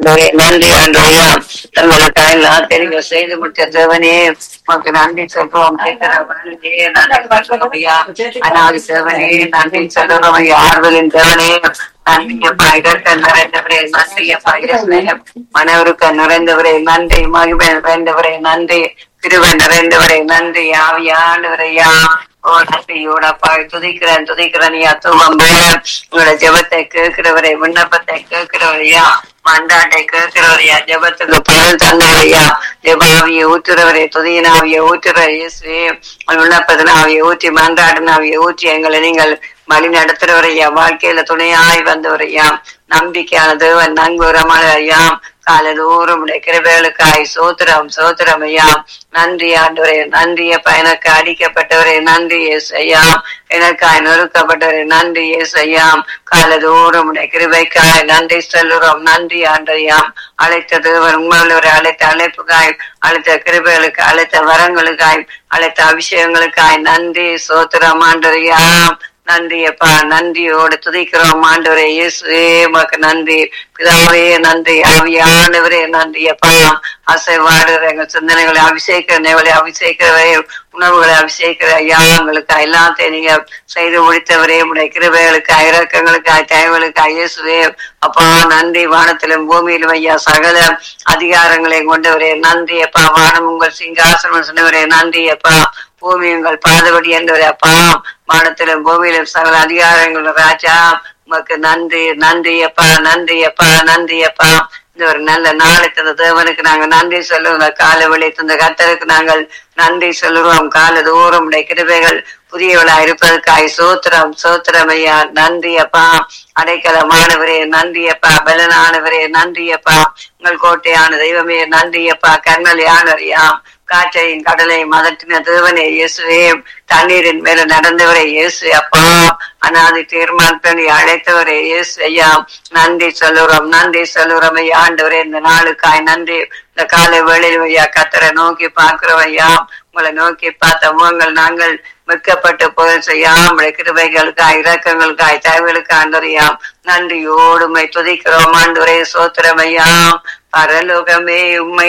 ஆண்டவரே, நன்றி ஆண்டவரையா தங்களுக்காக எல்லாம் தெரிவு செய்து முடித்த தேவனே உமக்கு நன்றி சொல்றோம் கேட்கிறவனே நன்றி சொல்றோம் ஐயா அனாதி தேவனே நன்றி சொல்றோம் ஐயா ஆறுதலின் தேவனே நன்றியப்பா இதற்கு நிறைந்தவரே நன்றியப்பா இயேசுவே. மனவருக்கு நிறைந்தவரே நன்றி மகிமை நிறைந்தவரே நன்றி கிருபை நிறைந்தவரே நன்றி ஆவியானவரையா ஓ நன்றியோடப்பா துதிக்கிறேன் துதிக்கிறேன் ஐயா தூவம் போல உங்களோட ஜெபத்தை கேட்கிறவரே விண்ணப்பத்தை கேட்கிறவரையா மண்டாட்டை கேட்கிறவரையா ஜெபத்துக்கு பதில் தந்தவரையா ஜெபாவியை ஊற்றுறவரே துதியினாவியை ஊற்றுற இயேசுவே விண்ணப்பத்தினாவியை ஊற்றி மன்றாடினாவியை ஊற்றி எங்களை நீங்கள் வழி நடத்துறவரையா வாழ்க்கையில துணையாய் வந்தவரையா நம்பிக்கையான தேவன் நங்குரமான ஐயா காலதோறும் கிருபைகளுக்காய் சோத்திரம் சோத்திரம் ஐயா நன்றி ஆண்டவரே நன்றிய எனக்கு அடிக்கப்பட்டவரே நன்றி எஸ் ஐயா எனக்காய் நொறுக்கப்பட்டவரே நன்றி எஸ் ஐயா காலதோறும் கிருபைக்காய் நன்றி சொல்லுறோம் நன்றி ஆண்டையாம் அழைத்த தேவன் உங்களவரை அழைத்த அழைப்புக்காய் அழைத்த கிருபைகளுக்கு அழைத்த வரங்களுக்காய் அழைத்த அபிஷேகங்களுக்காய் நன்றி சோத்திரம் ஆண்டரையாம் நன்றி அப்பா நன்றியோடு துதிக்கிறோம் ஆண்டவரே இயேசுவே உமக்கு நன்றி பிதாவே நன்றி ஆவியானவரே நன்றி அப்பா அசைவாடுகிற எங்கள் சிந்தனைகளை அபிஷேக்கிற நேவலை அபிஷேக்கிறவரே உணவுகளை அபிஷேக்கிற ஐயா உங்களுக்கு எல்லாத்தையும் நீங்க செய்து முடித்தவரே உடைய கிருபைகளுக்கு இறக்கங்களுக்கு தேவைகளுக்கு இயேசுவே அப்பா நன்றி வானத்திலும் பூமியிலும் ஐயா சகல அதிகாரங்களை கொண்டவரே நன்றி அப்பா வானம் உங்கள் சிங்காசனம் சொன்னவரே நன்றி அப்பா பூமி உங்கள் பாதபடி என்றவரே அப்பா வானத்திலும் பூமியிலும் சகல அதிகாரங்கள் ராஜா உமக்கு நன்றி நன்றி அப்பா நன்றி அப்பா நன்றி அப்பா இந்த ஒரு நல்ல நாளை தந்த தேவனுக்கு நாங்க நன்றி சொல்லுவோம் கால வழி தந்த கத்தருக்கு நாங்கள் நன்றி சொல்லுவோம் கால தூரம் உடைய கிருபைகள் புதியவளா இருப்பதற்காய் சோத்திரம் சோத்திரம் ஐயா நன்றி அப்பா அடைக்கலமானவரே நன்றி அப்பா பலனானவரே நன்றி அப்பா உங்கள் கோட்டையான தெய்வமே நன்றி அப்பா கர்மலையானவரையாம் காற்றையும் கடலையும் மதத்தின தேவனே இயேசுவே தண்ணீரின் மேல நடந்தவரே இயேசு அப்பா அனாதி தீர்மானத்தை அழைத்தவரே இயேசு ஐயா நன்றி சொல்லுறோம் நன்றி சொல்லுறோம் ஐயா ஆண்டவரே இந்த நாளுக்காய் நன்றி இந்த காலை வேளையில் ஐயா கத்தரை நோக்கி பார்க்கிறோம் ஐயா உங்களை நோக்கி பார்த்த முகங்கள் நாங்கள் மிக்கப்பட்டு போய் செய்யாம் கிருபைகளுக்காய் இரக்கங்களுக்காய் தேவைகளுக்காய் ஆண்டவரையாம் நன்றியோடுமை துதிக்கிறோம் ஆண்டவரே சோத்திரமையாம் பரலோகமே உம்மை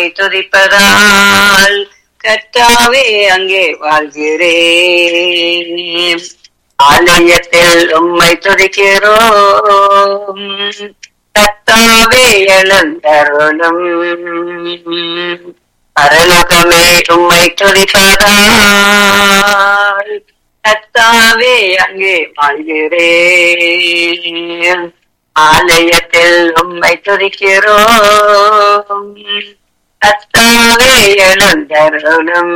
துதிப்பதால் கத்தாவே அங்கே வாழ்கிறேன் ஆலயத்தில் உம்மை துதிக்கிறோம் கத்தாவே எழுந்தருளும் பரலோகமே உம்மை துதிப்பதால் கத்தாவே அங்கே வாழ்கிறேன் ஆலயத்தில் உம்மை துதிக்கிறோம் கத்தாவே எழுந்தருளும்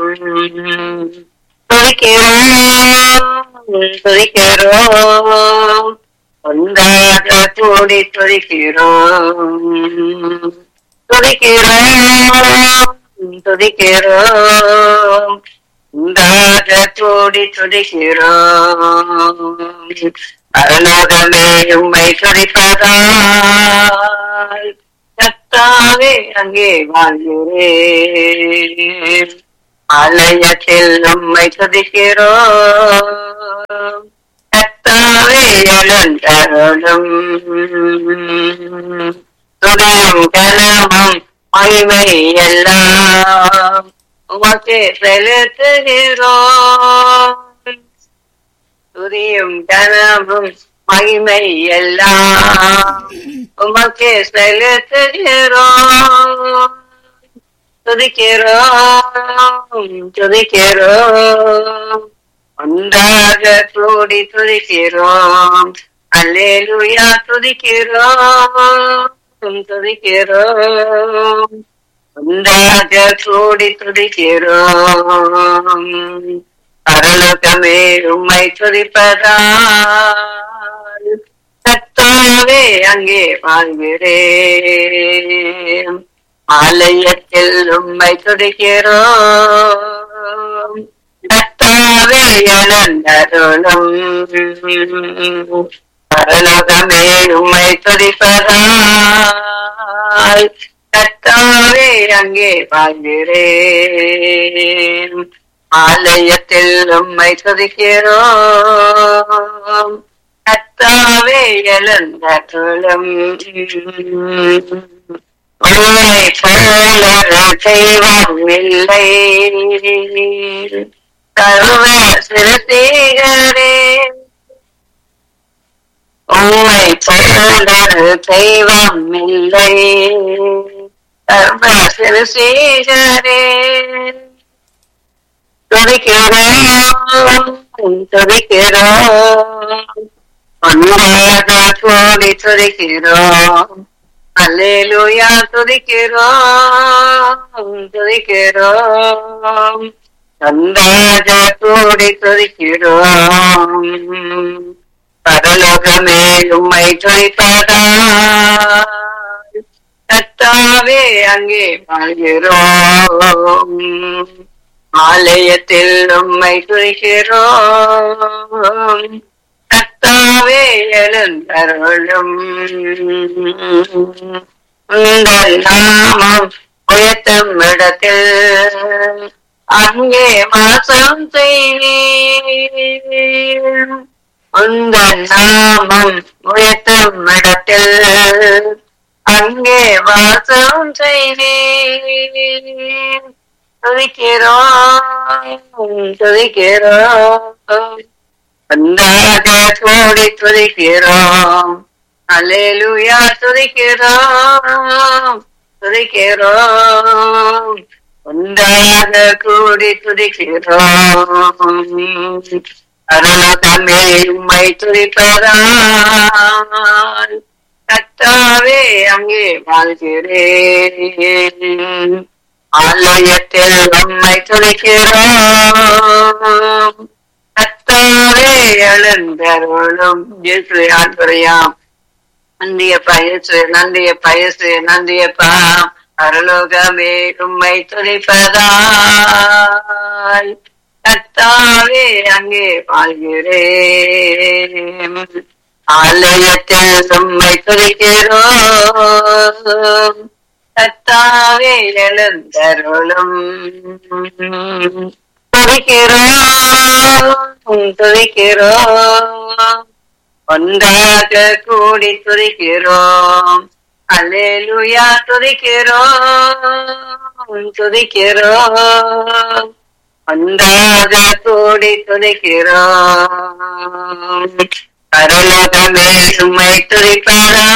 துதிக்கிறோம் துதிக்கிறோம் ஒன்றாக கூடி துதிக்கிறோம் துதிக்கிறோம் துதிக்கிறோம் உண்டாக கூடி துதிக்கிறோம் பரலோகமே உம்மை துதிப்பதால் கத்தாவே அங்கே வாழ்கிறேன் ஆலயத்தில் உம்மை துதிக்கிறோம் கத்தாவே எழுந்தருளும் துணியும் கனமும் மகிமை எல்லாம் உமக்கு செலுத்துகிறோம் துதியும் கனமும் மகிமை எல்லாம் உமக்கு செலுத்துகிறோம் துதிக்கிறோம் துதிக்கிறோம் ஒன்றாக கூடி துதிக்கிறோம் அல்லேலுயா துதிக்கிறோம் துதிக்கிறோம் ஒன்றாக கூடி துதிக்கிறோம் பரலோகமே உம்மை துதிப்பதால் கத்தாவே அங்கே வாழ்கிறேன் ஆலயத்தில் உம்மை துதிக்கிறோம் கத்தாவே எழுந்தருளும் பரலோகமே உம்மை துதிப்பதால் கத்தாவே அங்கே வாழ்கிறேன் ஆலயத்தில் உம்மை துதிக்கிறோம் கத்தாவே எழுந்தருளும் உன்னை போல தெய்வம் இல்லை சர்வ சிறுத்தீகரே உம்மை போல தெய்வம் இல்லை சர்வ சிறுசீகரே துதிக்கிறோம் துதிக்கிறோம் ஒன்றாக கோடி துதிக்கிறோம் அல்லேலூயா துதிக்கிறோம் துதிக்கிறோம் ஒன்றாக கூடி துதிக்கிறோம் பரலோகமே உம்மை துதிப்பதா கத்தாவே அங்கே வாழ்கிறோம் ஆலயத்தில் உம்மை துதிக்கிறோம் கத்தாவே எழுந்தருளும் உங்கள் நாமம் உயர்த்தும் இடத்தில் அங்கே வாசம் செய்வீர் உங்கள் நாமம் உயர்த்தும் இடத்தில் அங்கே வாசம் செய்வீர் துதிக்கிறோம் துதிக்கிறோம் ஒன்றாக கோடி துதிக்கிறோம் அல்லேலூயா துதிக்கிறோம் துதிக்கிறோம் ஒன்றாக கூடி துதிக்கிறோம் அருளகமே உம்மை துதிப்பதால் கத்தாவே அங்கே வாழ்கிறேன் ஆலயத்தில் உம்மை துதிக்கிறோம் கத்தாவே எழுந்தருளும் இயேசு ஆண்பரையாம் நந்தியப்பா இயேசு நந்தியப்பா இயேசு நந்தியப்பா அருளோகமே உம்மை துதிப்பதாய் கத்தாவே அங்கே வாழ்கிறேன் ஆலயத்தில் உம்மை துதிக்கிறோம் கத்தாவே எழுந்தருளும் துதிக்கிறோம் துதிக்கிறோம் ஒன்றாக கூடி துதிக்கிறோம் அல்லேலூயா துதிக்கிறோம் துதிக்கிறோம் ஒன்றாக கூடி துதிக்கிறோம் பரலோகமே உம்மை துதிப்பதா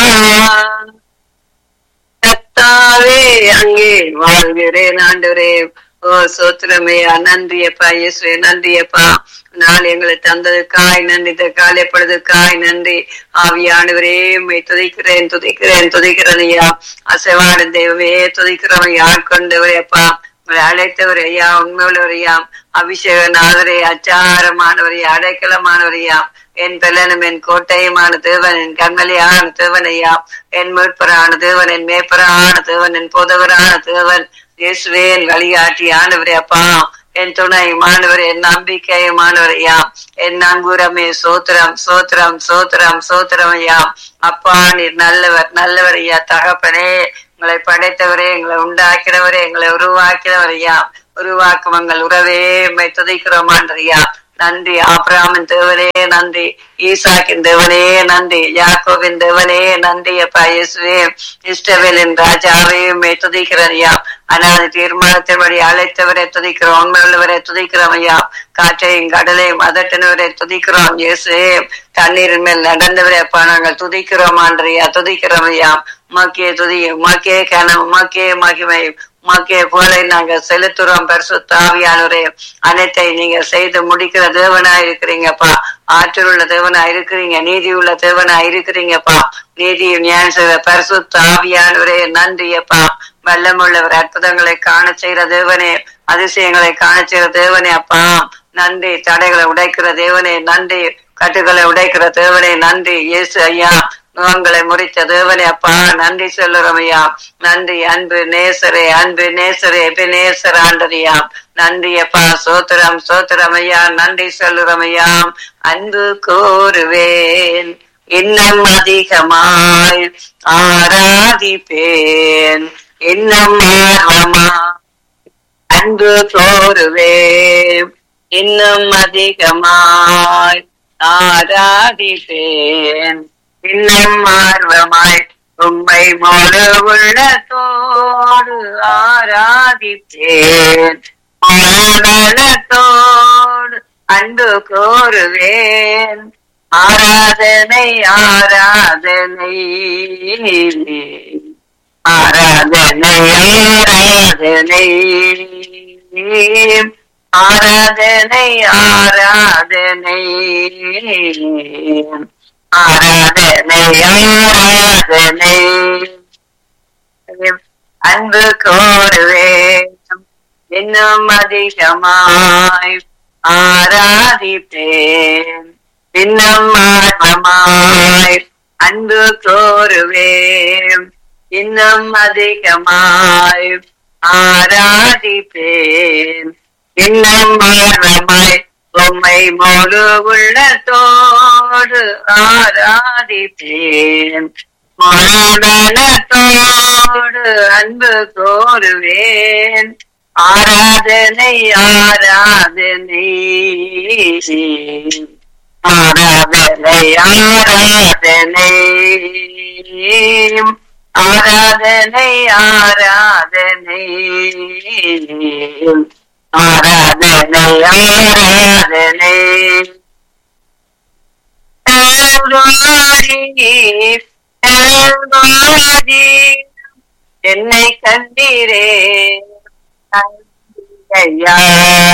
கத்தாவே அங்கே வாழ்கிறேன் ஆண்டவரே ஓ சோத்திரமையா நன்றியப்பா இயேசுவே நன்றியப்பா நாள் எங்களை தந்ததுக்காய் நன்றி இந்த காலைப்படுறதுக்காய் நன்றி ஆவியானவரே உம்மை துதிக்கிறேன் துதிக்கிறேன் துதிக்கிறேன் ஐயா அசைவாடு தெய்வமே துதிக்கிறோம் யார் கொண்டவரே அப்பா உங்களை அழைத்தவர் ஐயா உண்மையுள்ளவர் ஐயா அபிஷேகநாதரே அச்சாரமானவரையா அடைக்கலமானவரையா என் பெலனும் என் கோட்டையுமான தேவன் என் கண்மலையான தேவன் ஐயா என் மீட்பரான தேவன் என் மேப்பரான தேவன் என் போதவரான தேவன் இயேசுவே என் வழிகாட்டி ஆண்டவரே அப்பா என் துணை மாணவர் என் நம்பிக்கை மாணவர் ஐயா என் நங்கூரமே சோத்திரம் சோத்திரம் சோத்திரம் சோத்திரம் ஐயா அப்பா நீர் நல்லவர் நல்லவர் ஐயா தகப்பனே எங்களை படைத்தவரே எங்களை உண்டாக்கிறவரே எங்களை உருவாக்கிறவர் ஐயா உருவாக்கும் எங்கள் உறவே உம்மை துதிக்கிறோம் ஆண்டறியா நன்றி ஆபிராமின் தேவனே நன்றி ஈசாக்கின் தேவனே நன்றி யாக்கோவின் தேவனே நன்றி அப்பா இயேசுவே இஷ்டவேலின் ராஜாவே உம்மை துதிக்கிறேன் ஐயா அனாதி தீர்மானத்தின்படி அழைத்தவரை துதிக்கிறோம் உண்மையுள்ளவரை துதிக்கிறோம் ஐயா காற்றையும் கடலையும் அதட்டினவரை துதிக்கிறோம் இயேசுவே தண்ணீரின் மேல் நடந்தவரை அப்பா நாங்கள் துதிக்கிறோம் ஆண்டறியா துதிக்கிறோம் ஐயா உமக்கே துதி உமக்கே கனம் உமக்கே மகிமை உமக்கே புகழை நாங்க செலுத்துறோம் பரிசுத்தாவியானவரே அனைத்தை நீங்க செய்து முடிக்கிற தேவனா இருக்கிறீங்கப்பா ஆற்றல் உள்ள தேவனா இருக்கிறீங்க நீதி உள்ள தேவனா இருக்கிறீங்கப்பா நீதி ஞான பரிசுத்த ஆவியானவரே நன்றியப்பா வல்லமுள்ளவர் அற்புதங்களை காண செய்கிற தேவனே அதிசயங்களை காண செய்கிற தேவனே அப்பா நன்றி தடைகளை உடைக்கிற தேவனே நன்றி கட்டுகளை உடைக்கிற தேவனே நன்றி இயேசு ஐயா நுகங்களை முறித்த தேவனே அப்பா நன்றி சொல்லுறோம் ஐயா நன்றி அன்பு நேசரே அன்பு நேசரே எபிநேசர் ஆண்டரியா நன்றி அப்பா சோத்திரம் சோத்திரம் ஐயா நன்றி சொல்லுறோம் ஐயா அன்பு கோருவேன் இன்னும் அதிகமாய் ஆராதிப்பேன் இன்னும் ஆர்வமா அன்பு கோருவேன் இன்னும் அதிகமாய் ஆராதிப்பேன் இன்னும் ஆர்வமாய் உம்மை முழு உள்ளத்தோடு ஆராதிப்பேன் மனத்தோடு அன்பு கோருவேன் ஆராதனை ஆராதனை ஆராதனை ஆராதனை ஆராதனை ஆராதனை ஆராதனை ஆராதனை அன்பு கோருவேன் இன்னும் அதிகமாய் ஆராதிப்பேன் இன்னும் ஆர்வமாய் அன்பு கோருவேன் இன்னும் அதிகமாய் ஆராதிப்பேன் இன்னும் ஆர்வமாய் உம்மை முழு உள்ளத்தோடு ஆராதிப்பேன் மனத்தோடு அன்பு கோருவேன் ஆராதனை ஆராதனை ஆராதனை ஆராதனை ஆராதனை ஆராதனை ஆராதனை ஆராதனை என்னை கண்டீரே ஐயா